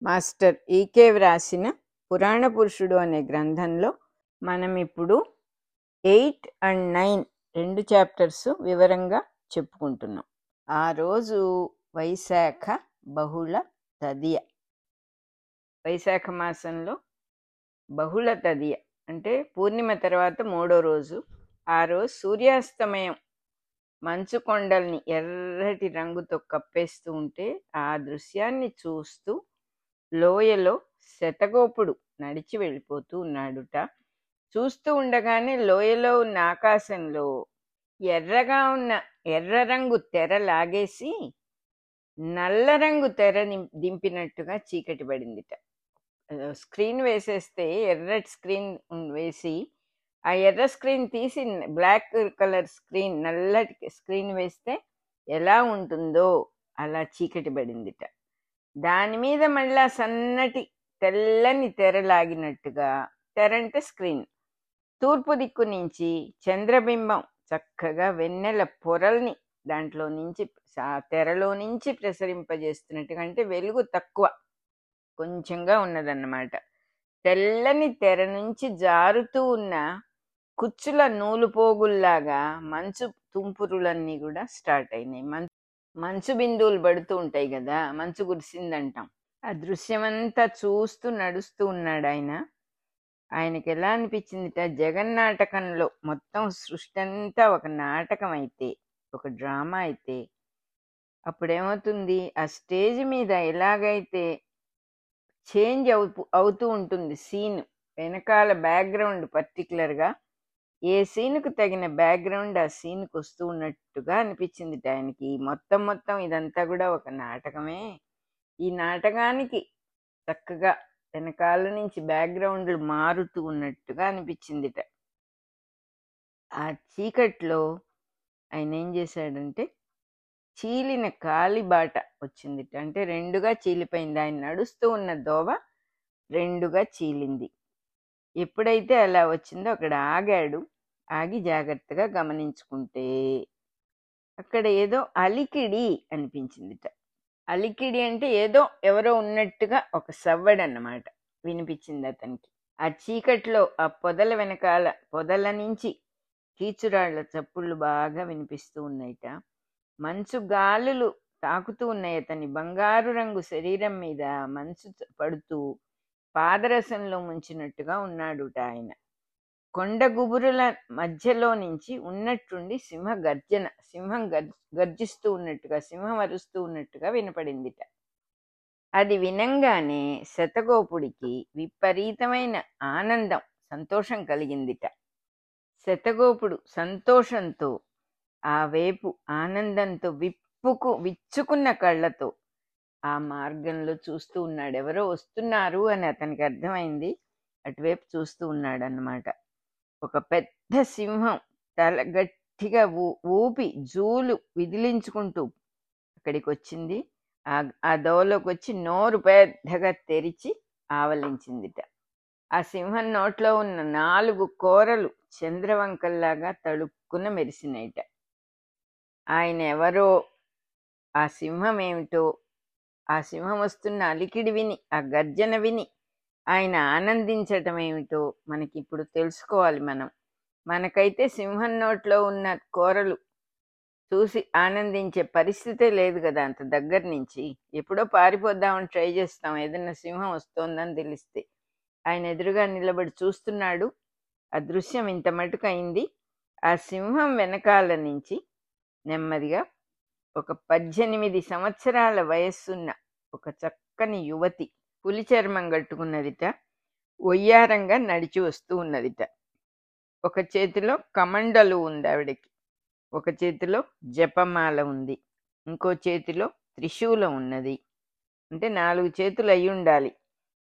master ఈకే వ్రాసిన పురాణ పురుషుడు అనే గ్రంథంలో మనం ఇప్పుడు ఎయిట్ అండ్ నైన్ రెండు చాప్టర్స్ వివరంగా చెప్పుకుంటున్నాం ఆ రోజు వైశాఖ బహుళ తదియ వైశాఖ మాసంలో బహుళ తదియ అంటే పూర్ణిమ తర్వాత మూడో రోజు ఆ రోజు సూర్యాస్తమయం మంచు కొండల్ని ఎర్రటి రంగుతో కప్పేస్తూ ఉంటే ఆ దృశ్యాన్ని చూస్తూ లోయలో శతగోపుడు నడిచి వెళ్ళిపోతూ ఉన్నాడుట చూస్తూ ఉండగానే లోయలో ఉన్న ఆకాశంలో ఎర్రగా ఉన్న ఎర్ర రంగు తెర లాగేసి నల్ల రంగు తెర నిం- దింపినట్టుగా చీకటి పడిందిట ఆ, స్క్రీన్ వేసేస్తే ఎర్రటి స్క్రీన్ ఉన్- వేసి ఆ ఎర్ర స్క్రీన్ తీసి బ్లాక్ కలర్ స్క్రీన్ నల్లటి స్క్రీన్ వేస్తే ఎలా ఉంటుందో అలా చీకటి పడిందిట దాని మీద మళ్ళా సన్నటి తెల్లని తెర లాగినట్టుగా తెర అంటే స్క్రీన్ తూర్పు దిక్కు నుంచి చంద్రబింబం చక్కగా వెన్నెల పొరల్ని దాంట్లో నుంచి ఆ తెరలో నుంచి ప్రసరింపజేస్తున్నట్టుగా అంటే వెలుగు తక్కువ కొంచెంగా ఉన్నదన్నమాట తెల్లని తెర నుంచి జారుతూ ఉన్న కుచ్చుల నూలు పోగుల్లాగా మంచు తుంపురులన్నీ కూడా స్టార్ట్ అయినాయి మం- మంచు బిందువులు పడుతూ ఉంటాయి కదా మంచు కురిసిందంటాం ఆ దృశ్యమంతా చూస్తూ నడుస్తూ ఉన్నాడు ఆయన ఆయనకి ఎలా అనిపించిందిట జగన్నాటకంలో మొత్తం సృష్టి అంతా ఒక నాటకం అయితే ఒక డ్రామా అయితే అప్పుడేమవుతుంది ఆ స్టేజ్ మీద ఎలాగైతే చేంజ్ అవుతూ అవుతూ ఉంటుంది సీన్ వెనకాల బ్యాక్గ్రౌండ్ పర్టికులర్గా ఏ సీన్కు తగిన బ్యాక్గ్రౌండ్ ఆ సీన్కి వస్తూ ఉన్నట్టుగా అనిపించింది ఆయనకి మొత్తం మొత్తం ఇదంతా కూడా ఒక నాటకమే ఈ నాటకానికి చక్కగా వెనకాల నుంచి బ్యాక్గ్రౌండ్లు మారుతూ ఉన్నట్టుగా అనిపించిందిట ఆ చీకట్లో ఆయన ఏం చేశాడంటే చీలిన కాలిబాట వచ్చిందిట అంటే రెండుగా చీలిపోయింది ఆయన నడుస్తూ ఉన్న దోవ రెండుగా చీలింది ఎప్పుడైతే అలా వచ్చిందో అక్కడ ఆగాడు ఆగి జాగ్రత్తగా గమనించుకుంటే అక్కడ ఏదో అలికిడి అనిపించిందిట అలికిడి అంటే ఏదో ఎవరో ఉన్నట్టుగా ఒక సవ్వడి అన్నమాట వినిపించింది అతనికి ఆ చీకట్లో ఆ పొదల వెనకాల పొదల నుంచి కీచురాళ్ల చప్పుళ్ళు బాగా వినిపిస్తూ ఉన్నాయిట మంచు గాలులు తాకుతూ ఉన్నాయి అతని బంగారు రంగు శరీరం మీద మంచు చ- పడుతూ పాదరసంలో ముంచినట్టుగా ఉన్నాడుట ఆయన కొండ గుబురుల మధ్యలో నుంచి ఉన్నట్టుండి సింహ గర్జన సింహం గర్ గర్జిస్తూ ఉన్నట్టుగా సింహం అరుస్తూ ఉన్నట్టుగా వినపడిందిట అది వినంగానే శతగోపుడికి విపరీతమైన ఆనందం సంతోషం కలిగిందిట శతగోపుడు సంతోషంతో ఆ వేపు ఆనందంతో విప్పుకు విచ్చుకున్న కళ్ళతో ఆ మార్గంలో చూస్తూ ఉన్నాడు ఎవరో వస్తున్నారు అని అతనికి అర్థమైంది అటువైపు చూస్తూ ఉన్నాడు అన్నమాట ఒక పెద్ద సింహం తల గట్టిగా ఊ ఊపి జూలు విదిలించుకుంటూ అక్కడికి వచ్చింది ఆ ఆ దోవలోకి వచ్చి నోరు పెద్దగా తెరిచి ఆవలించిందిట ఆ సింహం నోట్లో ఉన్న నాలుగు కోరలు చంద్రవంకల్లాగా తళుక్కున మెరిసినాయిట ఆయన ఎవరో ఆ సింహం ఏమిటో ఆ సింహం వస్తున్న అలికిడి విని ఆ గర్జన విని ఆయన ఆనందించటం ఏమిటో మనకి ఇప్పుడు తెలుసుకోవాలి మనం మనకైతే సింహం నోట్లో ఉన్న కూరలు చూసి ఆనందించే పరిస్థితే లేదు కదా అంత దగ్గర నుంచి ఎప్పుడో పారిపోద్దామని ట్రై చేస్తాం ఏదైనా సింహం వస్తోందని తెలిస్తే ఆయన ఎదురుగా నిలబడి చూస్తున్నాడు ఆ దృశ్యం ఇంత మటుకు అయింది ఆ సింహం వెనకాల నుంచి నెమ్మదిగా ఒక పద్దెనిమిది సంవత్సరాల వయస్సున్న ఒక చక్కని యువతి పులి చర్మం కట్టుకున్నదిట ఒయ్యారంగా నడిచి వస్తూ ఉన్నదిట ఒక చేతిలో కమండలు ఉంది ఆవిడకి ఒక చేతిలో జపమాల ఉంది ఇంకో చేతిలో త్రిశూలం ఉన్నది అంటే నాలుగు చేతులు అయి ఉండాలి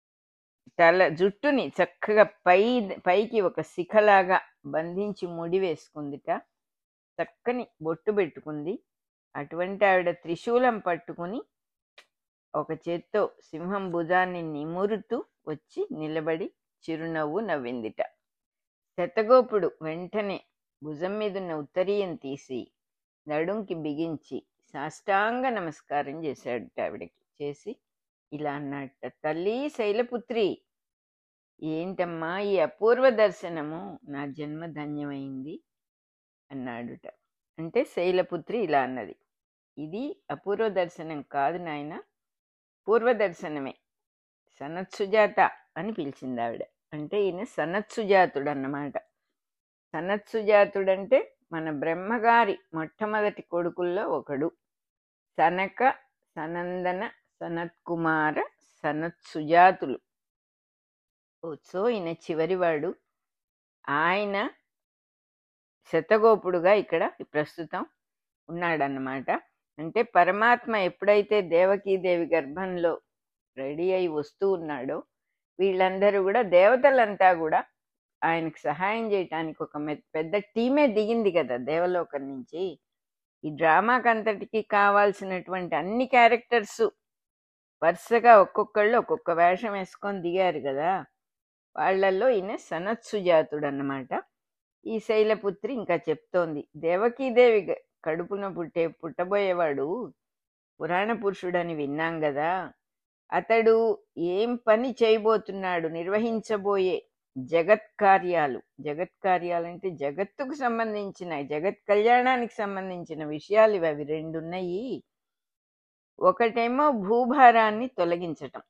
తల జుట్టుని చక్కగా పై పైకి ఒక శిఖలాగా బంధించి ముడి వేసుకుందిట చక్కని బొట్టు పెట్టుకుంది అటువంటి ఆవిడ త్రిశూలం పట్టుకుని ఒక చేత్తో సింహం భుజాన్ని నిమురుతూ వచ్చి నిలబడి చిరునవ్వు నవ్విందిట శతగోపుడు వెంటనే భుజం మీదున్న ఉత్తరీయం తీసి నడుంకి బిగించి సాష్టాంగ నమస్కారం చేశాడు ఆవిడకి చేసి ఇలా అన్నట్ట తల్లి శైలపుత్రి ఏంటమ్మా ఈ అపూర్వ దర్శనము నా జన్మ ధన్యమైంది అన్నాడుట అంటే శైలపుత్రి ఇలా అన్నది ఇది అపూర్వ దర్శనం కాదు నాయన పూర్వ దర్శనమే సనత్సుజాత అని పిలిచింది ఆవిడ అంటే ఈయన సనత్సుజాతుడు అన్నమాట సనత్సుజాతుడంటే మన బ్రహ్మగారి మొట్టమొదటి కొడుకుల్లో ఒకడు సనక సనందన సనత్కుమార సనత్సుజాతులు ఓ, సో ఈయన చివరివాడు ఆయన శతగోపుడుగా ఇక్కడ ప్రస్తుతం ఉన్నాడన్నమాట అంటే పరమాత్మ ఎప్పుడైతే దేవకీదేవి గర్భంలో రెడీ అయి వస్తూ ఉన్నాడో వీళ్ళందరూ కూడా దేవతలంతా కూడా ఆయనకు సహాయం చేయటానికి ఒక మె- పెద్ద టీమే దిగింది కదా దేవలోకం నుంచి ఈ డ్రామాకంతటికి కావాల్సినటువంటి అన్ని క్యారెక్టర్స్ వరుసగా ఒక్కొక్కళ్ళు ఒక్కొక్క వేషం వేసుకొని దిగారు కదా వాళ్ళల్లో ఈయన సనత్సుజాతుడు అన్నమాట ఈ శైలపుత్రి ఇంకా చెప్తోంది దేవకీదేవి గ- కడుపున పుట్టే పుట్టబోయేవాడు పురాణ పురుషుడని విన్నాం కదా అతడు ఏం పని చేయబోతున్నాడు నిర్వహించబోయే జగత్ కార్యాలు జగత్ కార్యాలంటే జగత్తుకు సంబంధించిన జగత్ కళ్యాణానికి సంబంధించిన విషయాలు ఇవి అవి రెండు ఉన్నాయి ఒకటేమో భూభారాన్ని తొలగించటం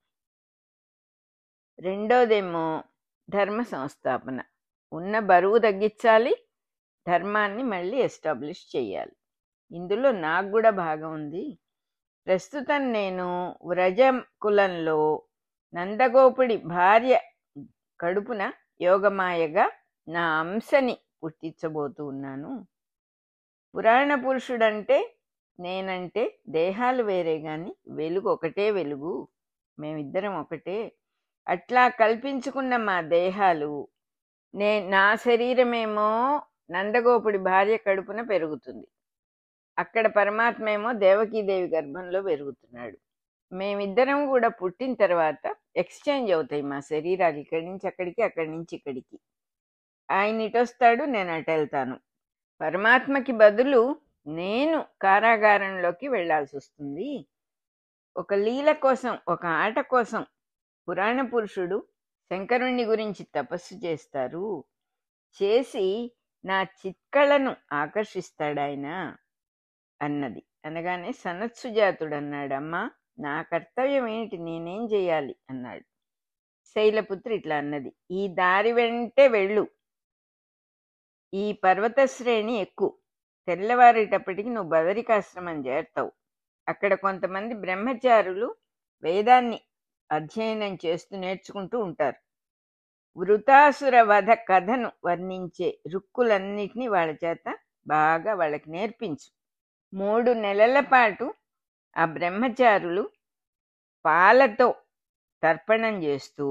రెండోదేమో ధర్మ సంస్థాపన ఉన్న బరువు తగ్గించాలి ధర్మాన్ని మళ్ళీ ఎస్టాబ్లిష్ చేయాలి ఇందులో నాకు కూడా భాగం ఉంది ప్రస్తుతం నేను వ్రజ కులంలో నందగోపుడి భార్య కడుపున యోగమాయగా నా అంశని పుట్టించబోతూ ఉన్నాను పురాణ పురుషుడంటే నేనంటే దేహాలు వేరే గాని వెలుగు ఒకటే వెలుగు మేమిద్దరం ఒకటే అట్లా కల్పించుకున్న మా దేహాలు నే నా శరీరమేమో నందగోపుడి భార్య కడుపున పెరుగుతుంది అక్కడ పరమాత్మ ఏమో దేవకీదేవి గర్భంలో పెరుగుతున్నాడు మేమిద్దరం కూడా పుట్టిన తర్వాత ఎక్స్చేంజ్ అవుతాయి మా శరీరాలు ఇక్కడి నుంచి అక్కడికి అక్కడి నుంచి ఇక్కడికి ఆయన ఇటు వస్తాడు నేను అటు వెళ్తాను పరమాత్మకి బదులు నేను కారాగారంలోకి వెళ్ళాల్సి వస్తుంది ఒక లీల కోసం ఒక ఆట కోసం పురాణ పురుషుడు శంకరుణ్ణి గురించి తపస్సు చేస్తారు చేసి నా చిత్కళను ఆకర్షిస్తాడు ఆయన అన్నది అనగానే సనత్సుజాతుడు అన్నాడు అమ్మా నా కర్తవ్యం ఏంటి నేనేం చేయాలి అన్నాడు శైలపుత్రి ఇట్లా అన్నది ఈ దారి వెంటే వెళ్ళు ఈ పర్వత శ్రేణి ఎక్కు తెల్లవారేటప్పటికి నువ్వు బదరికాశ్రమం చేరుతావు అక్కడ కొంతమంది బ్రహ్మచారులు వేదాన్ని అధ్యయనం చేస్తూ నేర్చుకుంటూ ఉంటారు వృతాసుర వధ కథను వర్ణించే రుక్కులన్నిటినీ వాళ్ళ చేత బాగా వాళ్ళకి నేర్పించు మూడు నెలల పాటు ఆ బ్రహ్మచారులు పాలతో తర్పణం చేస్తూ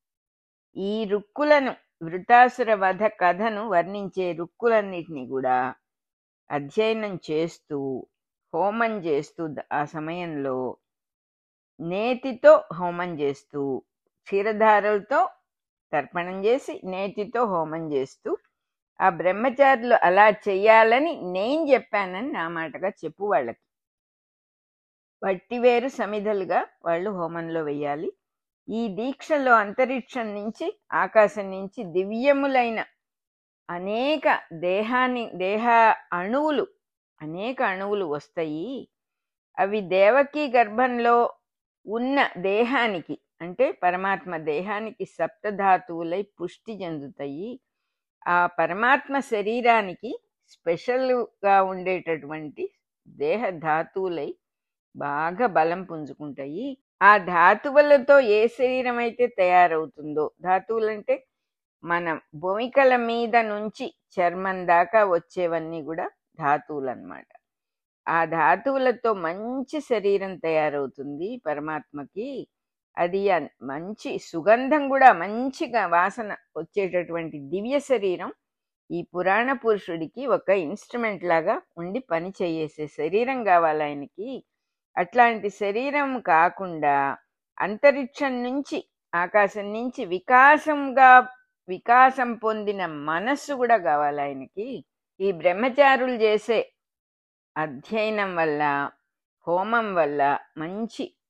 ఈ రుక్కులను వృతాసుర వధ కథను వర్ణించే రుక్కులన్నిటినీ కూడా అధ్యయనం చేస్తూ హోమం చేస్తూ ద- ఆ సమయంలో నేతితో హోమం చేస్తూ క్షీరధారలతో తర్పణం చేసి నేతితో హోమం చేస్తూ ఆ బ్రహ్మచారులు అలా చెయ్యాలని నేను చెప్పానని నా మాటగా చెప్పు వాళ్ళకి వట్టివేరు సమిధలుగా వాళ్ళు హోమంలో వెయ్యాలి ఈ దీక్షలో అంతరిక్షం నుంచి ఆకాశం నుంచి దివ్యములైన అనేక దేహాన్ని దేహ అణువులు అనేక అణువులు వస్తాయి అవి దేవకి గర్భంలో ఉన్న దేహానికి అంటే పరమాత్మ దేహానికి సప్తధాతువులై పుష్టి చెందుతాయి ఆ పరమాత్మ శరీరానికి స్పెషల్గా ఉండేటటువంటి దేహ ధాతువులై బాగా బలం పుంజుకుంటాయి ఆ ధాతువులతో ఏ శరీరం అయితే తయారవుతుందో ధాతువులంటే మన భూమికల మీద నుంచి చర్మం దాకా వచ్చేవన్నీ కూడా ధాతువులు అన్నమాట ఆ ధాతువులతో మంచి శరీరం తయారవుతుంది పరమాత్మకి అది అన్- మంచి సుగంధం కూడా మంచిగా వాసన వచ్చేటటువంటి దివ్య శరీరం ఈ పురాణ పురుషుడికి ఒక ఇన్స్ట్రుమెంట్ లాగా ఉండి పని చేసే శరీరం కావాలి ఆయనకి అట్లాంటి శరీరం కాకుండా అంతరిక్షం నుంచి ఆకాశం నుంచి వికాసంగా వికాసం పొందిన మనస్సు కూడా కావాలి ఆయనకి ఈ బ్రహ్మచారులు చేసే అధ్యయనం వల్ల హోమం వల్ల మంచి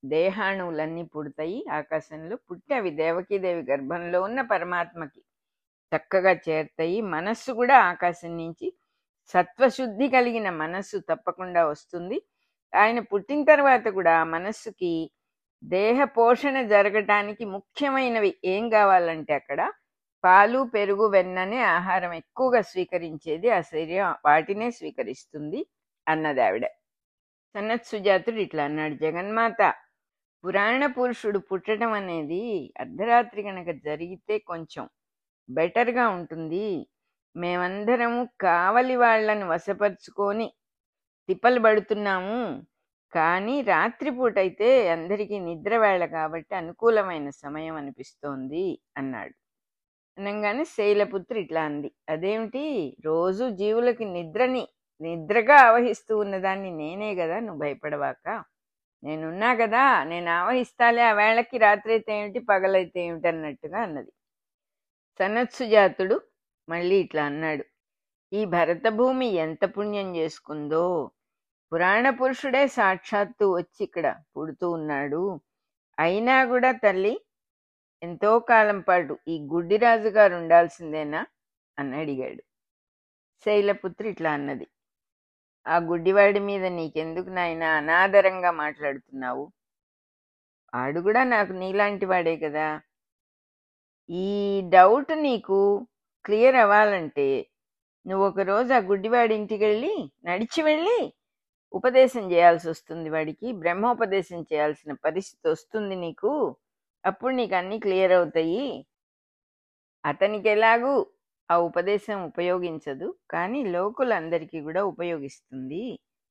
దేహాణువులన్నీ పుడతాయి ఆకాశంలో పుట్టి అవి దేవకీదేవి గర్భంలో ఉన్న పరమాత్మకి చక్కగా చేరుతాయి మనస్సు కూడా ఆకాశం నుంచి సత్వశుద్ధి కలిగిన మనస్సు తప్పకుండా వస్తుంది ఆయన పుట్టిన తర్వాత కూడా ఆ మనస్సుకి దేహ పోషణ జరగటానికి ముఖ్యమైనవి ఏం కావాలంటే అక్కడ పాలు పెరుగు వెన్ననే ఆహారం ఎక్కువగా స్వీకరించేది ఆ శరీరం వాటినే స్వీకరిస్తుంది అన్నది ఆవిడ సనత్ సుజాతుడు ఇట్లా అన్నాడు జగన్మాత పురాణ పురుషుడు పుట్టడం అనేది అర్ధరాత్రి కనుక జరిగితే కొంచెం బెటర్గా ఉంటుంది మేమందరము కావలి వాళ్ళని వశపరుచుకొని తిప్పలు పడుతున్నాము కానీ రాత్రిపూట అయితే అందరికీ నిద్ర వేళ కాబట్టి అనుకూలమైన సమయం అనిపిస్తోంది అన్నాడు అనగానే శైలపుత్రి ఇట్లా అంది అదేమిటి రోజు జీవులకి నిద్రని నిద్రగా ఆవహిస్తూ ఉన్నదాన్ని నేనే కదా నువ్వు భయపడవాక నేనున్నా కదా నేను ఆవహిస్తాలే ఆ వేళకి రాత్రి అయితే ఏమిటి పగలైతే ఏమిటి అన్నట్టుగా అన్నది సనత్సుజాతుడు మళ్ళీ ఇట్లా అన్నాడు ఈ భరత భూమి ఎంత పుణ్యం చేసుకుందో పురాణ పురుషుడే సాక్షాత్తు వచ్చి ఇక్కడ పుడుతూ ఉన్నాడు అయినా కూడా తల్లి ఎంతో కాలం పాటు ఈ గుడ్డిరాజు గారు ఉండాల్సిందేనా అని అడిగాడు శైలపుత్రి ఇట్లా అన్నది ఆ గుడ్డివాడి మీద నీకెందుకు నాయన అనాదరంగా మాట్లాడుతున్నావు వాడు కూడా నాకు నీలాంటి వాడే కదా ఈ డౌట్ నీకు క్లియర్ అవ్వాలంటే నువ్వు ఒక రోజు ఆ గుడ్డివాడి ఇంటికి వెళ్ళి నడిచి వెళ్ళి ఉపదేశం చేయాల్సి వస్తుంది వాడికి బ్రహ్మోపదేశం చేయాల్సిన పరిస్థితి వస్తుంది నీకు అప్పుడు నీకు అన్నీ క్లియర్ అవుతాయి అతనికి ఎలాగూ ఆ ఉపదేశం ఉపయోగించదు కానీ లోకులందరికీ కూడా ఉపయోగిస్తుంది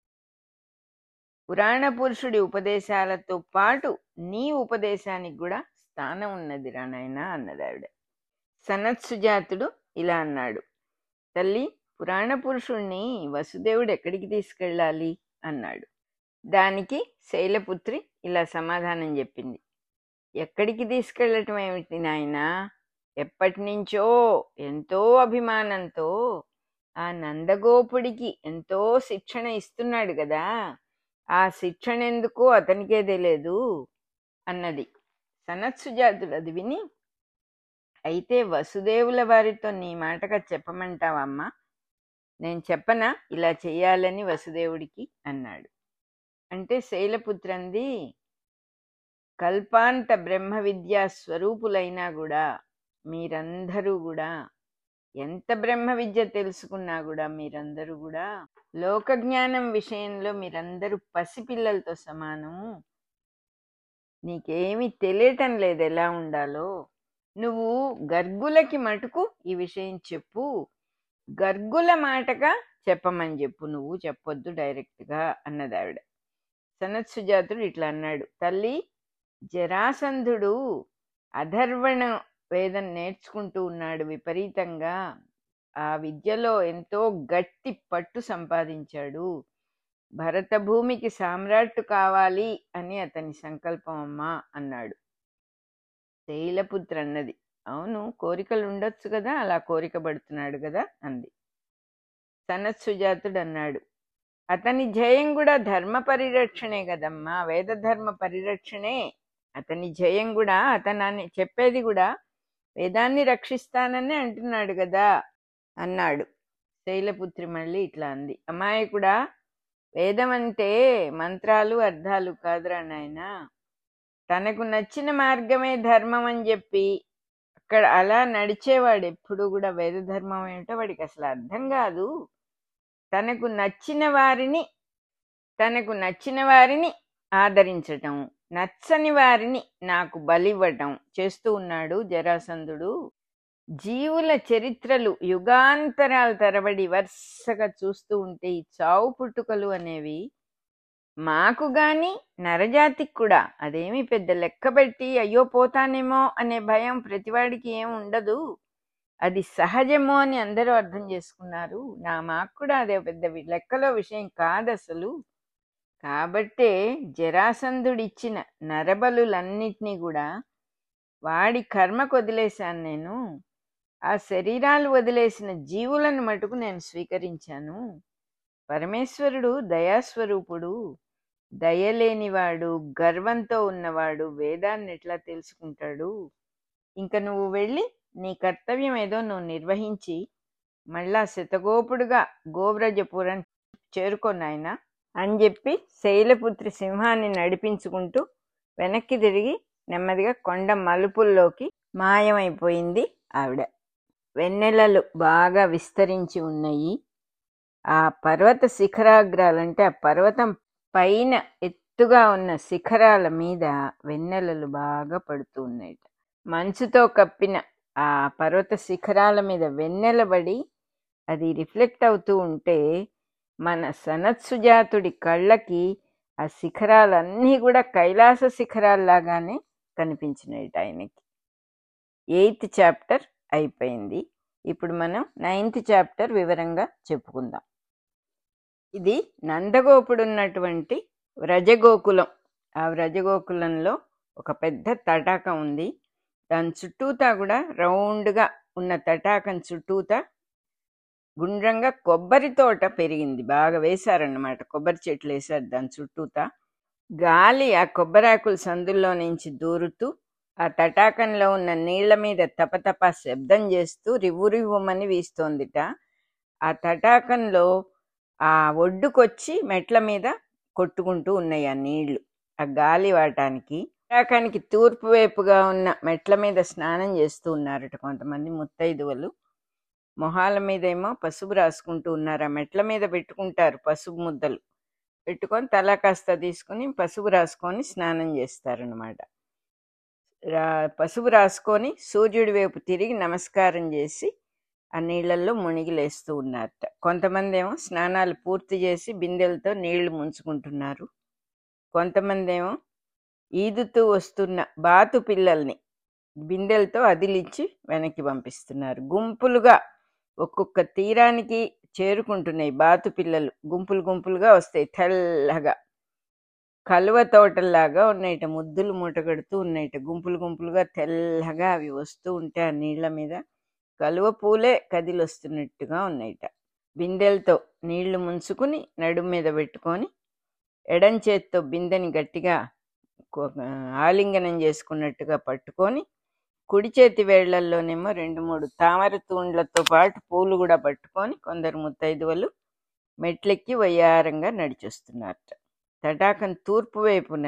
పురాణ పురుషుడి ఉపదేశాలతో పాటు నీ ఉపదేశానికి కూడా స్థానం ఉన్నది రానాయన అన్నది ఆవిడ సనత్సుజాతుడు ఇలా అన్నాడు తల్లి పురాణ పురుషుణ్ణి వసుదేవుడు ఎక్కడికి తీసుకెళ్ళాలి అన్నాడు దానికి శైలపుత్రి ఇలా సమాధానం చెప్పింది ఎక్కడికి తీసుకెళ్ళటం ఏమిటి నాయనా ఎప్పటి నుంచో ఎంతో అభిమానంతో ఆ నందగోపుడికి ఎంతో శిక్షణ ఇస్తున్నాడు కదా ఆ శిక్షణ ఎందుకో అతనికే తెలియదు అన్నది సనత్సుజాతుడు అది విని అయితే వసుదేవుల వారితో నీ మాటగా చెప్పమంటావమ్మా నేను చెప్పనా ఇలా చెయ్యాలని వసుదేవుడికి అన్నాడు అంటే శైలపుత్రంది కల్పాంత బ్రహ్మ విద్యా స్వరూపులైనా కూడా మీరందరూ కూడా ఎంత బ్రహ్మ విద్య తెలుసుకున్నా కూడా మీరందరూ కూడా లోక జ్ఞానం విషయంలో మీరందరూ పసిపిల్లలతో సమానము నీకేమీ తెలియటం లేదు ఎలా ఉండాలో నువ్వు గర్గులకి మటుకు ఈ విషయం చెప్పు గర్గుల మాటగా చెప్పమని చెప్పు నువ్వు చెప్పొద్దు డైరెక్ట్గా అన్నది ఆవిడ సనత్సుజాతుడు ఇట్లా అన్నాడు తల్లి జరాసంధుడు అధర్వణ వేదం నేర్చుకుంటూ ఉన్నాడు విపరీతంగా ఆ విద్యలో ఎంతో గట్టి పట్టు సంపాదించాడు భరత భూమికి సామ్రాట్టు కావాలి అని అతని సంకల్పం అమ్మా అన్నాడు శైలపుత్ర అన్నది అవును కోరికలు ఉండొచ్చు కదా అలా కోరిక పడుతున్నాడు కదా అంది సనత్సుజాతుడు అన్నాడు అతని జయం కూడా ధర్మ పరిరక్షణే కదమ్మా వేద ధర్మ పరిరక్షణే అతని జయం కూడా అతను చెప్పేది కూడా వేదాన్ని రక్షిస్తానని అంటున్నాడు కదా అన్నాడు శైలపుత్రి మళ్ళీ ఇట్లా అంది అమ్మాయి కూడా వేదం అంటే మంత్రాలు అర్థాలు కాదురా నాయన తనకు నచ్చిన మార్గమే ధర్మం అని చెప్పి అక్కడ అలా నడిచేవాడు ఎప్పుడు కూడా వేద ధర్మం ఏమిటో వాడికి అసలు అర్థం కాదు తనకు నచ్చిన వారిని తనకు నచ్చిన వారిని ఆదరించటం నచ్చని వారిని నాకు బలివ్వటం చేస్తూ ఉన్నాడు జరాసంధుడు జీవుల చరిత్రలు యుగాంతరాల తరబడి వరుసగా చూస్తూ ఉంటే ఈ చావు పుట్టుకలు అనేవి మాకు గాని నరజాతికి కూడా అదేమి పెద్ద లెక్క పెట్టి అయ్యో పోతానేమో అనే భయం ప్రతివాడికి ఏం ఉండదు అది సహజమో అని అందరూ అర్థం చేసుకున్నారు నా మాకు కూడా అదే పెద్ద వి- లెక్కలో విషయం కాదు అసలు కాబట్టే జరాసంధుడిచ్చిన నరబలులన్నిటినీ కూడా వాడి కర్మకు వదిలేశాను నేను ఆ శరీరాలు వదిలేసిన జీవులను మటుకు నేను స్వీకరించాను పరమేశ్వరుడు దయాస్వరూపుడు దయలేనివాడు గర్వంతో ఉన్నవాడు వేదాన్ని ఎట్లా తెలుసుకుంటాడు ఇంక నువ్వు వెళ్ళి నీ కర్తవ్యం ఏదో నువ్వు నిర్వహించి మళ్ళా శతగోపుడుగా గోవ్రజపురం చేరుకో నాయనా అని చెప్పి శైలపుత్రి సింహాన్ని నడిపించుకుంటూ వెనక్కి తిరిగి నెమ్మదిగా కొండ మలుపుల్లోకి మాయమైపోయింది ఆవిడ వెన్నెలలు బాగా విస్తరించి ఉన్నాయి ఆ పర్వత శిఖరాగ్రాలంటే ఆ పర్వతం పైన ఎత్తుగా ఉన్న శిఖరాల మీద వెన్నెలలు బాగా పడుతూ ఉన్నాయి మంచుతో కప్పిన ఆ పర్వత శిఖరాల మీద వెన్నెలబడి అది రిఫ్లెక్ట్ అవుతూ ఉంటే మన సనత్సుజాతుడి కళ్ళకి ఆ శిఖరాలన్నీ కూడా కైలాస శిఖరాల్లాగానే కనిపించినాయి ఆయనకి ఎయిత్ చాప్టర్ అయిపోయింది ఇప్పుడు మనం నైన్త్ చాప్టర్ వివరంగా చెప్పుకుందాం ఇది నందగోపుడు ఉన్నటువంటి వ్రజగోకులం ఆ వ్రజగోకులంలో ఒక పెద్ద తటాకం ఉంది దాని చుట్టూతా కూడా రౌండ్గా ఉన్న తటాకం చుట్టూతా గుండ్రంగా కొబ్బరి తోట పెరిగింది బాగా వేశారన్నమాట కొబ్బరి చెట్లు వేశారు దాని చుట్టూతా గాలి ఆ కొబ్బరాకుల సందుల్లో నుంచి దూరుతూ ఆ తటాకంలో ఉన్న నీళ్ల మీద తపతప శబ్దం చేస్తూ రివ్వు రివ్వుమని వీస్తోందిట ఆ తటాకంలో ఆ ఒడ్డుకొచ్చి మెట్ల మీద కొట్టుకుంటూ ఉన్నాయి ఆ నీళ్లు ఆ గాలి వాటానికి తటాకానికి తూర్పు వైపుగా ఉన్న మెట్ల మీద స్నానం చేస్తూ ఉన్నారట కొంతమంది ముత్తైదువలు మొహాల మీద ఏమో పసుపు రాసుకుంటూ ఉన్నారు ఆ మెట్ల మీద పెట్టుకుంటారు పసుపు ముద్దలు పెట్టుకొని తల కాస్త తీసుకుని పసుపు రాసుకొని స్నానం చేస్తారనమాట రా పసుపు రాసుకొని సూర్యుడి వైపు తిరిగి నమస్కారం చేసి ఆ నీళ్ళల్లో మునిగిలేస్తూ ఉన్నారట కొంతమంది ఏమో స్నానాలు పూర్తి చేసి బిందెలతో నీళ్లు ముంచుకుంటున్నారు కొంతమంది ఏమో ఈదుతూ వస్తున్న బాతు పిల్లల్ని బిందెలతో అదిలిచ్చి వెనక్కి పంపిస్తున్నారు గుంపులుగా ఒక్కొక్క తీరానికి చేరుకుంటున్నాయి బాతు పిల్లలు గుంపులు గుంపులుగా వస్తాయి తెల్లగా కలువ తోటల్లాగా ఉన్నాయిట ముద్దులు మూటగడుతూ ఉన్నాయిట గుంపులు గుంపులుగా తెల్లగా అవి వస్తూ ఉంటే ఆ నీళ్ల మీద కలువ పూలే కదిలొస్తున్నట్టుగా ఉన్నాయిట బిందెలతో నీళ్లు ముంచుకుని నడుము మీద పెట్టుకొని ఎడం చేత్తో బిందెని గట్టిగా కొ- ఆలింగనం చేసుకున్నట్టుగా పట్టుకొని కుడి చేతి వేళ్లల్లోనేమో రెండు మూడు తామర తూండ్లతో పాటు పూలు కూడా పట్టుకొని కొందరు ముత్తైదువలు మెట్లెక్కి వయ్యారంగా నడిచొస్తున్నారట తటాకం తూర్పు వైపున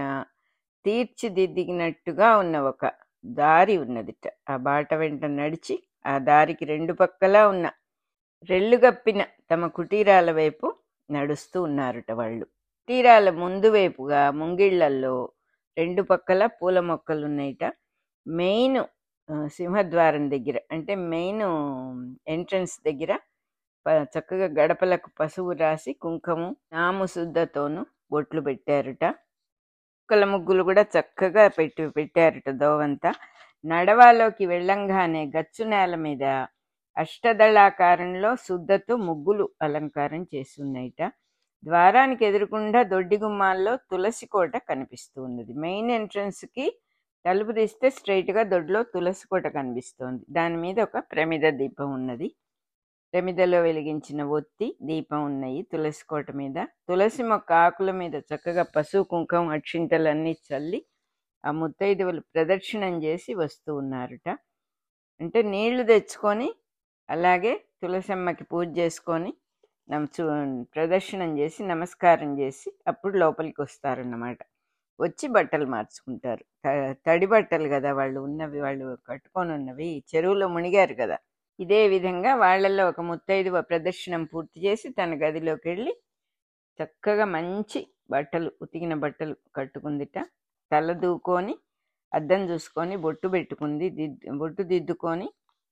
తీర్చిదిద్దినట్టుగా ఉన్న ఒక దారి ఉన్నదిట ఆ బాట వెంట నడిచి ఆ దారికి రెండు పక్కలా ఉన్న రెల్లుగప్పిన తమ కుటీరాల వైపు నడుస్తూ ఉన్నారట వాళ్ళు కుటీరాల ముందు వైపుగా ముంగిళ్లల్లో రెండు పక్కల పూల మొక్కలు ఉన్నాయిట మెయిన్ ఆ, సింహద్వారం దగ్గర అంటే మెయిన్ ఎంట్రన్స్ దగ్గర ప- చక్కగా గడపలకు పసుపు రాసి కుంకుమ నాము శుద్ధతోనూ బొట్లు పెట్టారుట కుక్కల ముగ్గులు కూడా చక్కగా పెట్టి పెట్టారుట దోవంతా నడవాలోకి వెళ్ళంగానే గచ్చు నేల మీద అష్టదళాకారంలో శుద్ధతో ముగ్గులు అలంకారం చేస్తున్నాయిట ద్వారానికి ఎదురుకుండా దొడ్డి గుమ్మాల్లో తులసి కోట కనిపిస్తూ ఉన్నది మెయిన్ ఎంట్రన్స్ కి తలుపు తీస్తే స్ట్రైట్ గా దొడ్లో తులసి కోట కనిపిస్తోంది దాని మీద ఒక ప్రమిద దీపం ఉన్నది ప్రమిదలో వెలిగించిన ఒత్తి దీపం ఉన్నాయి తులసి కోట మీద తులసి మొక్క ఆకుల మీద చక్కగా పసుపు కుంకుమ అక్షింతలన్నీ చల్లి ఆ ముత్తైదువులు ప్రదక్షిణం చేసి వస్తూ ఉన్నారట అంటే నీళ్లు తెచ్చుకొని అలాగే తులసమ్మకి పూజ చేసుకొని నమ్ చూ ప్రదర్శనం చేసి నమస్కారం చేసి అప్పుడు లోపలికి వస్తారన్నమాట వచ్చి బట్టలు మార్చుకుంటారు త- తడి బట్టలు కదా వాళ్ళు ఉన్నవి వాళ్ళు కట్టుకొని ఉన్నవి చెరువులో మునిగారు కదా ఇదే విధంగా వాళ్ళల్లో ఒక ముత్తైదువ ప్రదర్శనం పూర్తి చేసి తన గదిలోకి వెళ్ళి చక్కగా మంచి బట్టలు ఉతికిన బట్టలు కట్టుకుందిట తల దూకొని అద్దం చూసుకొని బొట్టు పెట్టుకుంది దిద్దు బొట్టు దిద్దుకొని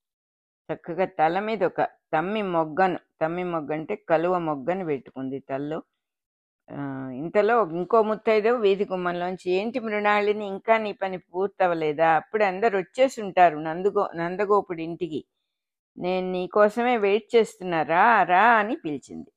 చక్కగా తల మీద ఒక తమ్మి మొగ్గను తమ్మి మొగ్గ అంటే కలువ మొగ్గను పెట్టుకుంది తల్లో ఆ, ఇంతలో ఇంకో ముత్తైదో వీధి గుమ్మంలోంచి ఏంటి మృణాళిని ఇంకా నీ పని పూర్తవలేదా అప్పుడు అందరు వచ్చేసి ఉంటారు నందుగో నందగోపుడి ఇంటికి నేను నీ కోసమే వెయిట్ చేస్తున్నా రా రా అని పిలిచింది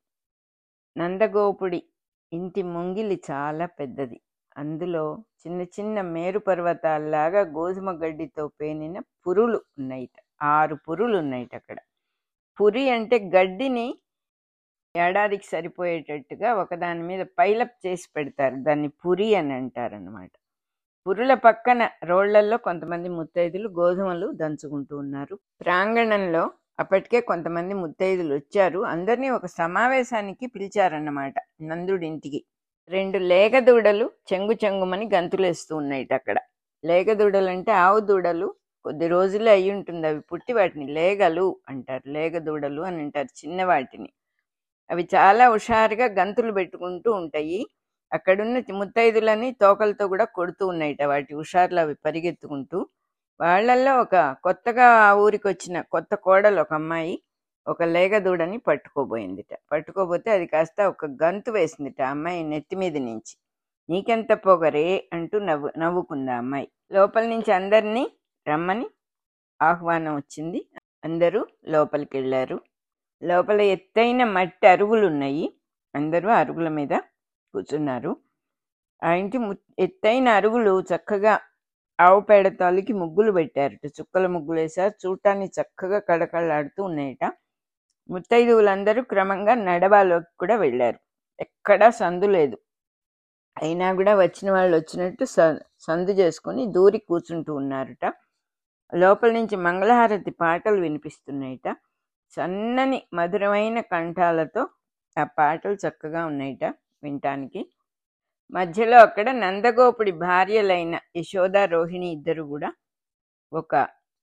నందగోపుడి ఇంటి ముంగిలి చాలా పెద్దది అందులో చిన్న చిన్న మేరు పర్వతాల్లాగా గోధుమ గడ్డితో పేనిన పురులు ఉన్నాయిట ఆరు పురులు ఉన్నాయిట అక్కడ పురి అంటే గడ్డిని ఏడాదికి సరిపోయేటట్టుగా ఒకదాని మీద పైలప్ చేసి పెడతారు దాన్ని పురి అని అంటారు అనమాట పురుల పక్కన రోళ్లల్లో కొంతమంది ముత్తైదులు గోధుమలు దంచుకుంటూ ఉన్నారు ప్రాంగణంలో అప్పటికే కొంతమంది ముత్తైదులు వచ్చారు అందరినీ ఒక సమావేశానికి పిలిచారన్నమాట నందుడింటికి రెండు లేగదూడలు చెంగు చెంగుమని గంతులేస్తూ ఉన్నాయి అక్కడ లేగదూడలు అంటే ఆవు దూడలు కొద్ది రోజులే అయి ఉంటుంది అవి పుట్టి వాటిని లేగలు అంటారు లేగదూడలు అని అంటారు చిన్న వాటిని అవి చాలా హుషారుగా గంతులు పెట్టుకుంటూ ఉంటాయి అక్కడున్న ముత్తైదులని తోకలతో కూడా కొడుతూ ఉన్నాయిట వాటి హుషారులు అవి పరిగెత్తుకుంటూ వాళ్ళల్లో ఒక కొత్తగా ఆ ఊరికి వచ్చిన కొత్త కోడలు ఒక అమ్మాయి ఒక లేగదూడని పట్టుకోబోయిందిట పట్టుకోబోతే అది కాస్త ఒక గంతు వేసిందిట ఆ అమ్మాయి నెత్తి మీద నుంచి నీకెంత పొగరే అంటూ నవ్వు నవ్వుకుంది ఆ అమ్మాయి లోపల నుంచి అందరినీ రమ్మని ఆహ్వానం వచ్చింది అందరూ లోపలికి వెళ్ళారు లోపల ఎత్తైన మట్టి అరుగులు ఉన్నాయి అందరూ అరుగుల మీద కూర్చున్నారు ఆ ఇంటి ము- ఎత్తైన అరుగులు చక్కగా ఆవు పేడ తాలికి ముగ్గులు పెట్టారట చుక్కల ముగ్గులు వేసారు చూడటానికి చక్కగా కళకళలాడుతూ ఉన్నాయట ముత్తైదువులందరూ క్రమంగా నడవాలోకి కూడా వెళ్ళారు ఎక్కడా సందు లేదు అయినా కూడా వచ్చిన వాళ్ళు వచ్చినట్టు స- సందు చేసుకుని దూరి కూర్చుంటూ ఉన్నారట లోపల నుంచి మంగళహారతి పాటలు వినిపిస్తున్నాయట సన్నని మధురమైన కంఠాలతో ఆ పాటలు చక్కగా ఉన్నాయట వినటానికి మధ్యలో అక్కడ నందగోపుడి భార్యలైన యశోద రోహిణి ఇద్దరు కూడా ఒక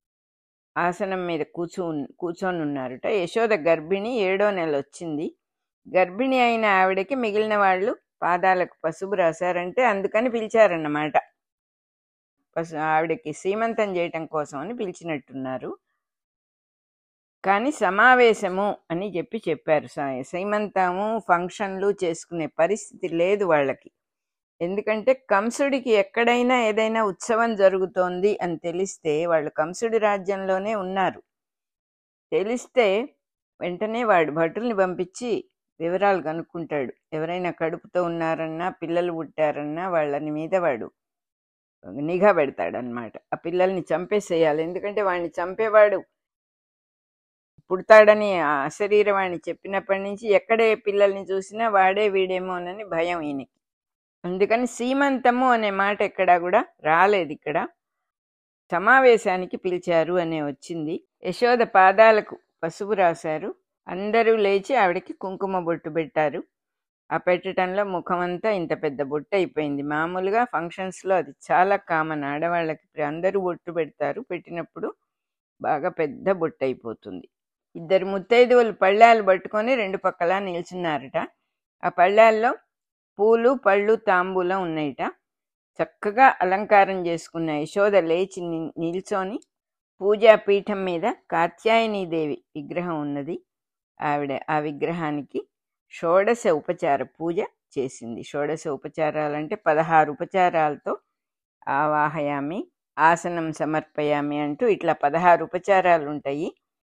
ఆసనం మీద కూర్చో కూర్చొని ఉన్నారట యశోద గర్భిణి ఏడో నెల వచ్చింది గర్భిణి అయిన ఆవిడకి మిగిలిన వాళ్ళు పాదాలకు పసుపు రాశారంటే అందుకని పిలిచారన్నమాట పసు ఆవిడకి సీమంతం చేయటం కోసం అని పిలిచినట్టున్నారు కానీ సమావేశము అని చెప్పి చెప్పారు స- సీమంతము ఫంక్షన్లు చేసుకునే పరిస్థితి లేదు వాళ్ళకి ఎందుకంటే కంసుడికి ఎక్కడైనా ఏదైనా ఉత్సవం జరుగుతోంది అని తెలిస్తే వాళ్ళు కంసుడి రాజ్యంలోనే ఉన్నారు తెలిస్తే వెంటనే వాడు భటుల్ని పంపించి వివరాలు కనుక్కుంటాడు ఎవరైనా కడుపుతో ఉన్నారన్నా పిల్లలు పుట్టారన్నా వాళ్ళని మీద వాడు నిఘా పెడతాడనమాట ఆ పిల్లల్ని చంపేసేయాలి ఎందుకంటే వాడిని చంపేవాడు పుడతాడని ఆ అశరీరవాణి చెప్పినప్పటి నుంచి ఎక్కడే పిల్లల్ని చూసినా వాడే వీడేమోనని భయం ఈయనకి అందుకని సీమంతము అనే మాట ఎక్కడా కూడా రాలేదు ఇక్కడ సమావేశానికి పిలిచారు అనే వచ్చింది యశోద పాదాలకు పసుపు రాశారు అందరూ లేచి ఆవిడకి కుంకుమ బొట్టు పెట్టారు ఆ పెట్టడంలో ముఖమంతా ఇంత పెద్ద బొట్టు అయిపోయింది మామూలుగా ఫంక్షన్స్లో అది చాలా కామన్ ఆడవాళ్ళకి ఇప్పుడు అందరూ బొట్టు పెడతారు పెట్టినప్పుడు బాగా పెద్ద బొట్టు అయిపోతుంది ఇద్దరు ముత్తైదువులు పళ్ళాలు పట్టుకొని రెండు పక్కల నిల్చున్నారట ఆ పళ్ళాల్లో పూలు పళ్ళు తాంబూలం ఉన్నాయిట చక్కగా అలంకారం చేసుకున్న యశోద లేచి ని- నిల్చొని పూజా పీఠం మీద కాత్యాయనీదేవి విగ్రహం ఉన్నది ఆవిడ ఆ విగ్రహానికి షోడశ ఉపచార పూజ చేసింది షోడశ ఉపచారాలంటే పదహారు ఉపచారాలతో ఆవాహయామి ఆసనం సమర్పయామి అంటూ ఇట్లా పదహారు ఉపచారాలు ఉంటాయి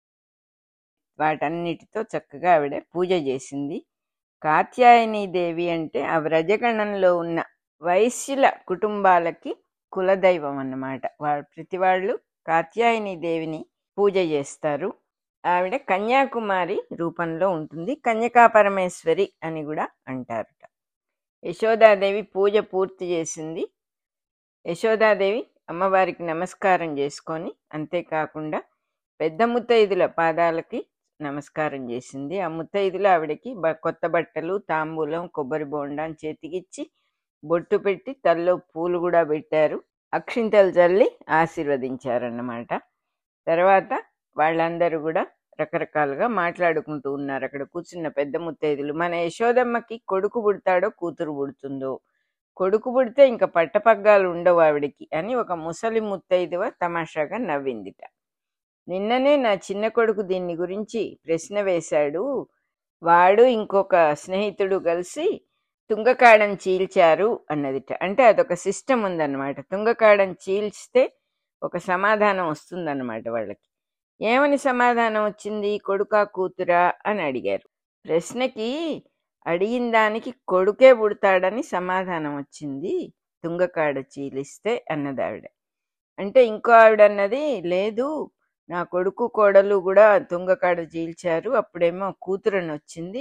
వాటన్నిటితో చక్కగా ఆవిడ పూజ చేసింది కాత్యాయని దేవి అంటే ఆ వ్రజగణంలో ఉన్న వైశ్యుల కుటుంబాలకి కులదైవం అన్నమాట వాళ్ళ ప్రతి వాళ్ళు కాత్యాయని దేవిని పూజ చేస్తారు ఆవిడ కన్యాకుమారి రూపంలో ఉంటుంది కన్యకా పరమేశ్వరి అని కూడా అంటారట యశోదాదేవి పూజ పూర్తి చేసింది యశోదాదేవి అమ్మవారికి నమస్కారం చేసుకొని అంతేకాకుండా పెద్ద ముత్తైదుల పాదాలకి నమస్కారం చేసింది ఆ ముత్తైదులు ఆవిడకి బ- కొత్త బట్టలు తాంబూలం కొబ్బరి బోండాన్ని చేతికిచ్చి బొట్టు పెట్టి తల్లో పూలు కూడా పెట్టారు అక్షింతలు చల్లి ఆశీర్వదించారన్నమాట తర్వాత వాళ్ళందరూ కూడా రకరకాలుగా మాట్లాడుకుంటూ ఉన్నారు అక్కడ కూర్చున్న పెద్ద ముత్తైదులు మన యశోదమ్మకి కొడుకు పుడతాడో కూతురు పుడుతుందో కొడుకు పుడితే ఇంకా పట్టపగ్గాలు ఉండవు ఆవిడికి అని ఒక ముసలి ముత్తైదువ తమాషాగా నవ్విందిట నిన్ననే నా చిన్న కొడుకు దీన్ని గురించి ప్రశ్న వేశాడు వాడు ఇంకొక స్నేహితుడు కలిసి తుంగకాడని చీల్చారు అన్నదిట అంటే అదొక సిస్టమ్ ఉందన్నమాట తుంగకాడని చీల్చితే ఒక సమాధానం వస్తుందన్నమాట వాళ్ళకి ఏమని సమాధానం వచ్చింది కొడుకా కూతురా అని అడిగారు ప్రశ్నకి అడిగిన దానికి కొడుకే పుడతాడని సమాధానం వచ్చింది తుంగకాడ చీలిస్తే అన్నది ఆవిడ అంటే ఇంకో ఆవిడ అన్నది లేదు నా కొడుకు కోడలు కూడా తుంగకాడ చీల్చారు అప్పుడేమో కూతురని వచ్చింది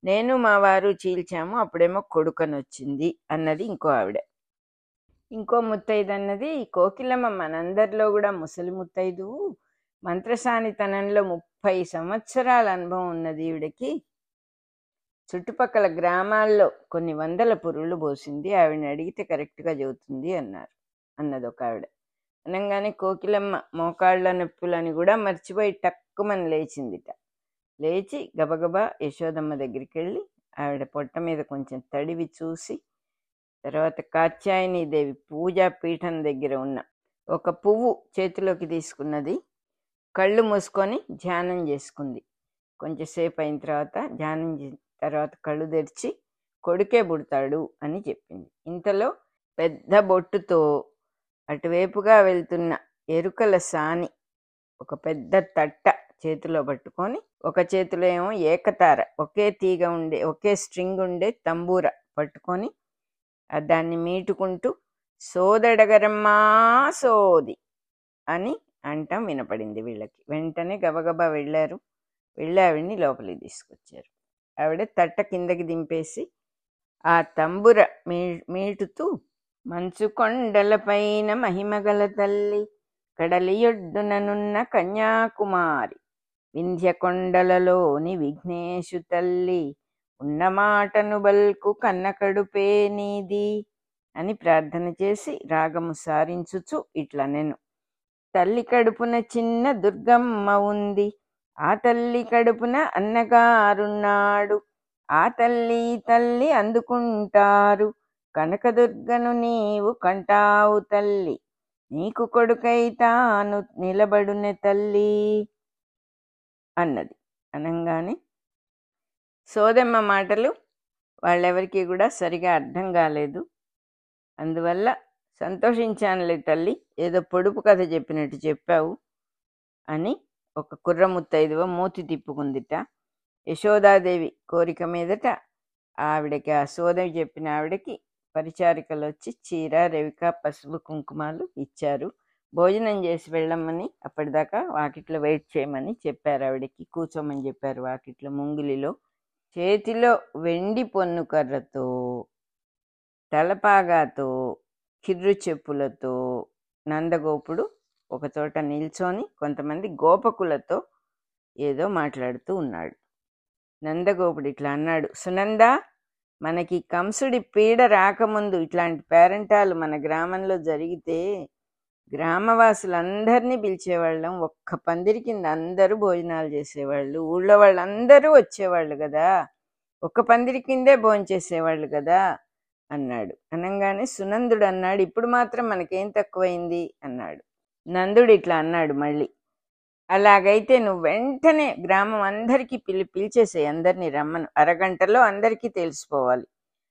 నేను మా వారు చీల్చాము అప్పుడేమో కొడుకని వచ్చింది అన్నది ఇంకో ఆవిడ ఇంకో ముత్తైదు అన్నది కోకిలమ్మ మనందరిలో కూడా ముసలి ముత్తైదు మంత్రసానితనంలో ముప్పై సంవత్సరాల అనుభవం ఉన్నది ఈవిడకి చుట్టుపక్కల గ్రామాల్లో కొన్ని వందల పురుళ్ళు పోసింది ఆవిడని అడిగితే కరెక్ట్గా చెబుతుంది అన్నారు అన్నది ఒక ఆవిడ అనగానే కోకిలమ్మ మోకాళ్ళ నొప్పులని కూడా మర్చిపోయి టక్కుమని లేచిందిట లేచి గబగబా యశోదమ్మ దగ్గరికి వెళ్ళి ఆవిడ పొట్ట మీద కొంచెం తడివి చూసి తర్వాత కాత్యాయని దేవి పూజా పీఠం దగ్గర ఉన్న ఒక పువ్వు చేతిలోకి తీసుకున్నది కళ్ళు మూసుకొని ధ్యానం చేసుకుంది కొంచెంసేపు అయిన తర్వాత ధ్యానం చే- తర్వాత కళ్ళు తెరిచి కొడుకే పుడతాడు అని చెప్పింది ఇంతలో పెద్ద బొట్టుతో అటువైపుగా వెళ్తున్న ఎరుకల సాని ఒక పెద్ద తట్ట చేతిలో పట్టుకొని ఒక చేతిలో ఏమో ఏకతార ఒకే తీగ ఉండే ఒకే స్ట్రింగ్ ఉండే తంబూర పట్టుకొని ఆ దాన్ని మీటుకుంటూ సోదడగరమ్మా సోది అని అంటాం వినపడింది వీళ్ళకి వెంటనే గబగబా వెళ్ళారు వెళ్ళి ఆవిడ్ని లోపలికి తీసుకొచ్చారు ఆవిడ తట్ట కిందకి దింపేసి ఆ తంబుర మీ మీటుతూ మంచు కొండలపైన మహిమగల తల్లి కడలియొడ్డుననున్న కన్యాకుమారి వింధ్య కొండలలోని విఘ్నేశు తల్లి ఉన్న మాటను బల్కు కన్న కడుపే నీది అని ప్రార్థన చేసి రాగము సారించుచు ఇట్లా నేను తల్లి కడుపున చిన్న దుర్గమ్మ ఉంది ఆ తల్లి కడుపున అన్నగారున్నాడు ఆ తల్లి ఈ తల్లి అందుకుంటారు కనకదుర్గను నీవు కంటావు తల్లి నీకు కొడుకై తాను నిలబడునే తల్లి అన్నది అనంగానే సోదమ్మ మాటలు వాళ్ళెవరికి కూడా సరిగా అర్థం కాలేదు అందువల్ల సంతోషించానులే తల్లి ఏదో పొడుపు కథ చెప్పినట్టు చెప్పావు అని ఒక కుర్ర ముత్తైదువ మూతి తిప్పుకుందిట యశోదాదేవి కోరిక మీదట ఆవిడకి ఆ సోదవి చెప్పిన ఆవిడకి పరిచారికలు వచ్చి చీర రవిక పసుపు కుంకుమాలు ఇచ్చారు భోజనం చేసి వెళ్ళమని అప్పటిదాకా వాకిట్లో వెయిట్ చేయమని చెప్పారు ఆవిడకి కూర్చోమని చెప్పారు వాకిట్లో ముంగిలిలో చేతిలో వెండి పొన్ను కర్రతో తలపాగాతో కిర్రు చెప్పులతో నందగోపుడు ఒకచోట నిల్చొని కొంతమంది గోపకులతో ఏదో మాట్లాడుతూ ఉన్నాడు నందగోపుడు ఇట్లా అన్నాడు సునంద మనకి కంసుడి పీడ రాకముందు ఇట్లాంటి పేరెంటాలు మన గ్రామంలో జరిగితే గ్రామవాసులందరినీ పిలిచేవాళ్ళం ఒక్క పందిరి కింద అందరూ భోజనాలు చేసేవాళ్ళు ఊళ్ళో వాళ్ళందరూ వచ్చేవాళ్ళు కదా ఒక్క పందిరి కిందే భోజనం చేసేవాళ్ళు కదా అన్నాడు అనగానే సునందుడు అన్నాడు ఇప్పుడు మాత్రం మనకేం తక్కువైంది అన్నాడు నందుడు ఇట్లా అన్నాడు మళ్ళీ అలాగైతే నువ్వు వెంటనే గ్రామం అందరికీ పిలి పిలిచేసేయి అందరినీ రమ్మను అరగంటలో అందరికీ తెలిసిపోవాలి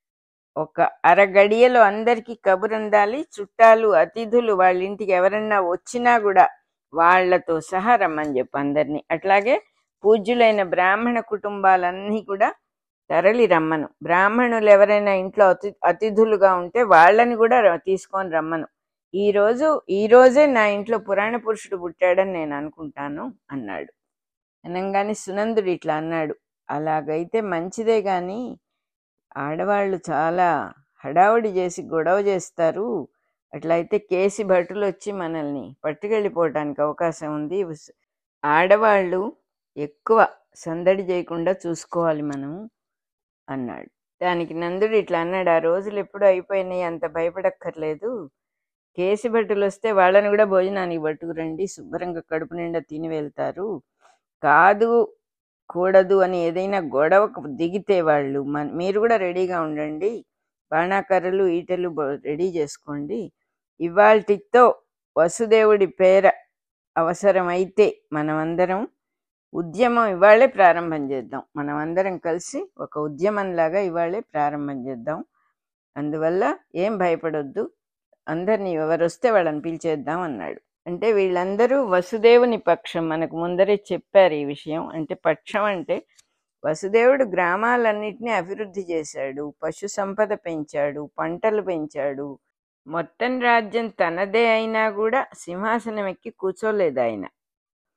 ఒక అరగడియలో అందరికీ కబురందాలి చుట్టాలు అతిథులు వాళ్ళ ఇంటికి ఎవరన్నా వచ్చినా కూడా వాళ్ళతో సహా రమ్మని చెప్పు అందరినీ అట్లాగే పూజ్యులైన బ్రాహ్మణ కుటుంబాలన్నీ కూడా తరలి రమ్మను బ్రాహ్మణులు ఎవరైనా ఇంట్లో అతి అతిథులుగా ఉంటే వాళ్ళని కూడా ర- తీసుకొని రమ్మను ఈ రోజు ఈ రోజే నా ఇంట్లో పురాణ పురుషుడు పుట్టాడని నేను అనుకుంటాను అన్నాడు అనగానే సునందుడు ఇట్లా అన్నాడు అలాగైతే మంచిదే గాని ఆడవాళ్ళు చాలా హడావుడి చేసి గొడవ చేస్తారు అట్లయితే కేసి భటులు వచ్చి మనల్ని పట్టుకెళ్ళిపోవటానికి అవకాశం ఉంది ఉస్- ఆడవాళ్ళు ఎక్కువ సందడి చేయకుండా చూసుకోవాలి మనం అన్నాడు దానికి నందుడు ఇట్లా అన్నాడు ఆ రోజులు ఎప్పుడూ అయిపోయినాయి అంత భయపడక్కర్లేదు కేసి భటులు వస్తే వాళ్ళని కూడా భోజనానికి పట్టుకురండి శుభ్రంగా కడుపు నిండా తిని వెళ్తారు కాదు కూడదు అని ఏదైనా గొడవకు దిగితే వాళ్ళు మన మీరు కూడా రెడీగా ఉండండి బాణాకర్రలు ఈటెలు బ- రెడీ చేసుకోండి ఇవాల్టితో వసుదేవుడి పేర అవసరమైతే మనమందరం ఉద్యమం ఇవాళే ప్రారంభం చేద్దాం మనం అందరం కలిసి ఒక ఉద్యమంలాగా ఇవాళే ప్రారంభం చేద్దాం అందువల్ల ఏం భయపడొద్దు అందరినీ ఎవరు వస్తే వాళ్ళని పిలిచేద్దాం అన్నాడు అంటే వీళ్ళందరూ వసుదేవుని పక్షం మనకు ముందరే చెప్పారు ఈ విషయం అంటే పక్షం అంటే వసుదేవుడు గ్రామాలన్నిటినీ అభివృద్ధి చేశాడు పశు సంపద పెంచాడు పంటలు పెంచాడు మొత్తం రాజ్యం తనదే అయినా కూడా సింహాసనం ఎక్కి కూర్చోలేదు ఆయన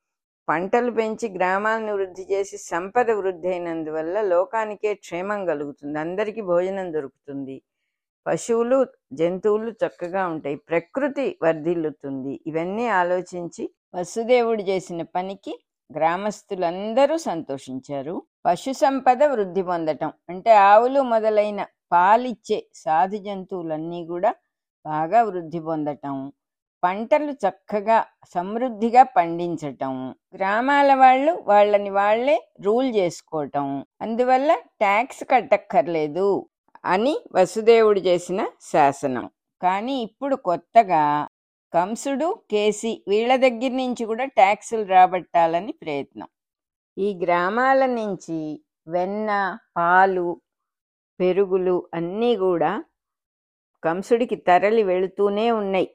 పంటలు పెంచి గ్రామాలను వృద్ధి చేసి సంపద వృద్ధి అయినందువల్ల లోకానికే క్షేమం కలుగుతుంది అందరికీ భోజనం దొరుకుతుంది పశువులు జంతువులు చక్కగా ఉంటాయి ప్రకృతి వర్ధిల్లుతుంది ఇవన్నీ ఆలోచించి వసుదేవుడు చేసిన పనికి గ్రామస్తులందరూ సంతోషించారు పశు సంపద వృద్ధి పొందటం అంటే ఆవులు మొదలైన పాలిచ్చే సాధు జంతువులన్నీ కూడా బాగా వృద్ధి పొందటం పంటలు చక్కగా సమృద్ధిగా పండించటం గ్రామాల వాళ్ళు వాళ్ళని వాళ్ళే రూల్ చేసుకోవటం అందువల్ల ట్యాక్స్ కట్టక్కర్లేదు అని వసుదేవుడు చేసిన శాసనం కానీ ఇప్పుడు కొత్తగా కంసుడు కేసి వీళ్ళ దగ్గర నుంచి కూడా ట్యాక్సులు రాబట్టాలని ప్రయత్నం ఈ గ్రామాల నుంచి వెన్న పాలు పెరుగులు అన్నీ కూడా కంసుడికి తరలి వెళుతూనే ఉన్నాయి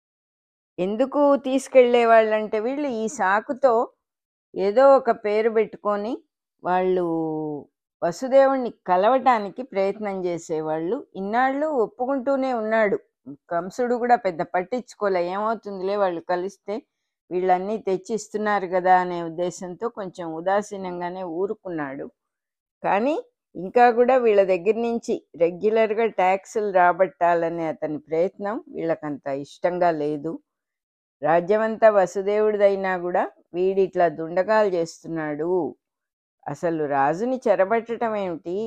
ఎందుకు తీసుకెళ్లే వాళ్ళంటే వీళ్ళు ఈ సాకుతో ఏదో ఒక పేరు పెట్టుకొని వాళ్ళు వసుదేవుణ్ణి కలవటానికి ప్రయత్నం చేసేవాళ్ళు ఇన్నాళ్ళు ఒప్పుకుంటూనే ఉన్నాడు కంసుడు కూడా పెద్ద పట్టించుకోలే ఏమవుతుందిలే వాళ్ళు కలిస్తే వీళ్ళన్నీ తెచ్చి ఇస్తున్నారు కదా అనే ఉద్దేశంతో కొంచెం ఉదాసీనంగానే ఊరుకున్నాడు కానీ ఇంకా కూడా వీళ్ళ దగ్గర నుంచి రెగ్యులర్గా ట్యాక్సులు రాబట్టాలనే అతని ప్రయత్నం వీళ్ళకంత ఇష్టంగా లేదు రాజ్యమంతా వసుదేవుడిదైనా కూడా వీడి ఇట్లా దుండగాలు చేస్తున్నాడు అసలు రాజుని చెరబట్టడం ఏమిటి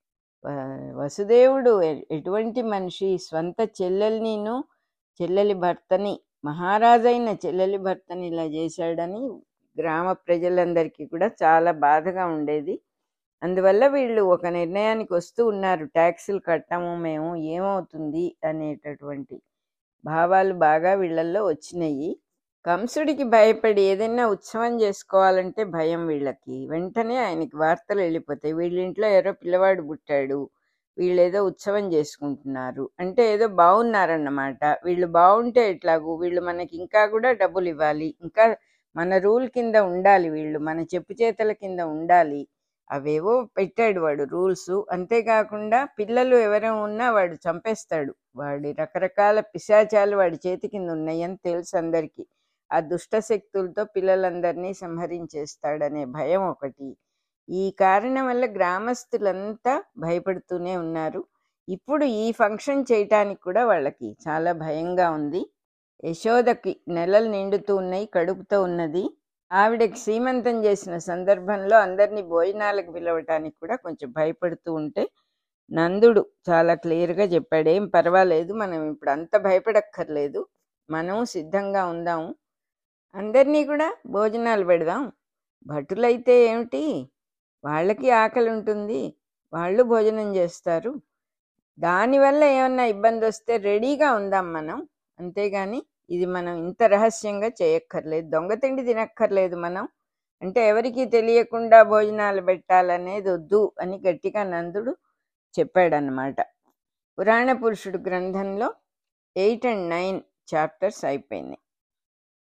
వ- వసుదేవుడు ఎ- ఎటువంటి మనిషి స్వంత చెల్లెల్నిను చెల్లెలి భర్తని మహారాజైన చెల్లెలి భర్తని ఇలా చేశాడని గ్రామ ప్రజలందరికీ కూడా చాలా బాధగా ఉండేది అందువల్ల వీళ్ళు ఒక నిర్ణయానికి వస్తూ ఉన్నారు ట్యాక్సులు కట్టము మేము ఏమవుతుంది అనేటటువంటి భావాలు బాగా వీళ్ళల్లో వచ్చినాయి కంసుడికి భయపడి ఏదైనా ఉత్సవం చేసుకోవాలంటే భయం వీళ్ళకి వెంటనే ఆయనకి వార్తలు వెళ్ళిపోతాయి వీళ్ళ ఇంట్లో ఎవరో పిల్లవాడు పుట్టాడు వీళ్ళు ఏదో ఉత్సవం చేసుకుంటున్నారు అంటే ఏదో బాగున్నారన్నమాట వీళ్ళు బాగుంటే ఎట్లాగూ వీళ్ళు మనకి ఇంకా కూడా డబ్బులు ఇవ్వాలి ఇంకా మన రూల్ కింద ఉండాలి వీళ్ళు మన చెప్పు చేతల కింద ఉండాలి అవేవో పెట్టాడు వాడు రూల్స్ అంతేకాకుండా పిల్లలు ఎవరైనా ఉన్నా వాడు చంపేస్తాడు వాడి రకరకాల పిశాచాలు వాడి చేతి కింద ఉన్నాయని తెలుసు అందరికీ ఆ దుష్ట శక్తులతో పిల్లలందరినీ సంహరించేస్తాడనే భయం ఒకటి ఈ కారణం వల్ల గ్రామస్తులంతా భయపడుతూనే ఉన్నారు ఇప్పుడు ఈ ఫంక్షన్ చేయటానికి కూడా వాళ్ళకి చాలా భయంగా ఉంది యశోదకి నెలలు నిండుతూ ఉన్నాయి కడుపుతో ఉన్నది ఆవిడకి సీమంతం చేసిన సందర్భంలో అందరినీ భోజనాలకు పిలవటానికి కూడా కొంచెం భయపడుతూ ఉంటే నందుడు చాలా క్లియర్గా చెప్పాడు ఏం పర్వాలేదు మనం ఇప్పుడు అంత భయపడక్కర్లేదు మనం సిద్ధంగా ఉందాము అందరినీ కూడా భోజనాలు పెడదాం భటులైతే ఏమిటి వాళ్ళకి ఆకలి ఉంటుంది వాళ్ళు భోజనం చేస్తారు దానివల్ల ఏమన్నా ఇబ్బంది వస్తే రెడీగా ఉందాం మనం అంతేగాని ఇది మనం ఇంత రహస్యంగా చేయక్కర్లేదు దొంగతిండి తినక్కర్లేదు మనం అంటే ఎవరికీ తెలియకుండా భోజనాలు పెట్టాలనేది వద్దు అని గట్టిగా నందుడు చెప్పాడనమాట పురాణ పురుషుడు గ్రంథంలో ఎయిట్ అండ్ నైన్ చాప్టర్స్ అయిపోయినాయి